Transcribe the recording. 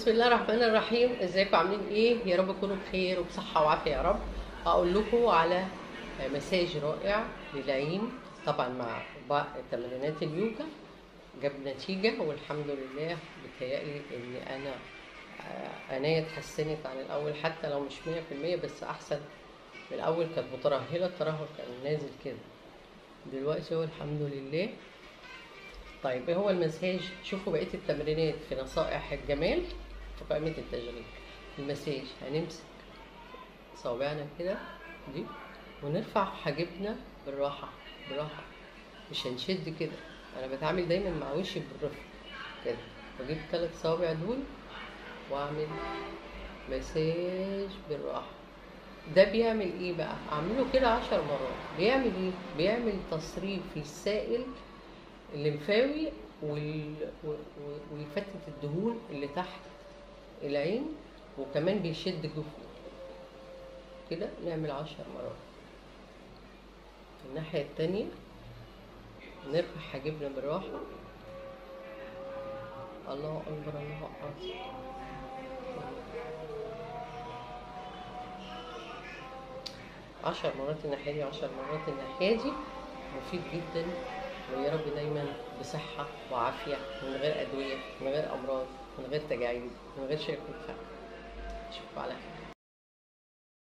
بسم الله الرحمن الرحيم ازيكم عاملين ايه يا رب تكونوا بخير وبصحه وعافيه يا رب هقول لكم على مساج رائع للعين طبعا مع بعض تمرينات اليوجا جاب نتيجه والحمد لله بتهيألي ان انا آه، عينيا اتحسنت عن الاول حتى لو مش 100% بس احسن من الاول كانت مترهله الترهل كان نازل كده دلوقتي هو الحمد لله طيب ايه هو المساج شوفوا بقيه التمرينات في نصائح الجمال في قائمه التشغيل المساج هنمسك صوابعنا كده دي ونرفع حاجبنا بالراحه بالراحه مش هنشد كده انا بتعامل دايما مع وشي بالرفق كده بجيب ثلاث صوابع دول واعمل مساج بالراحه ده بيعمل ايه بقى اعمله كده عشر مرات بيعمل ايه بيعمل تصريف للسائل الليمفاوي وال... و- و- ويفتت الدهون اللي تحت العين وكمان بيشد جفن كده نعمل عشر مرات الناحية التانية نرفع حاجبنا بالراحة الله أكبر الله أكبر عشر مرات الناحية دي عشر مرات الناحية دي مفيد جدا ويا رب دايما بصحة وعافية من غير أدوية من غير أمراض من غير تجاعيد من غير شركة فعل أشوفكم على خير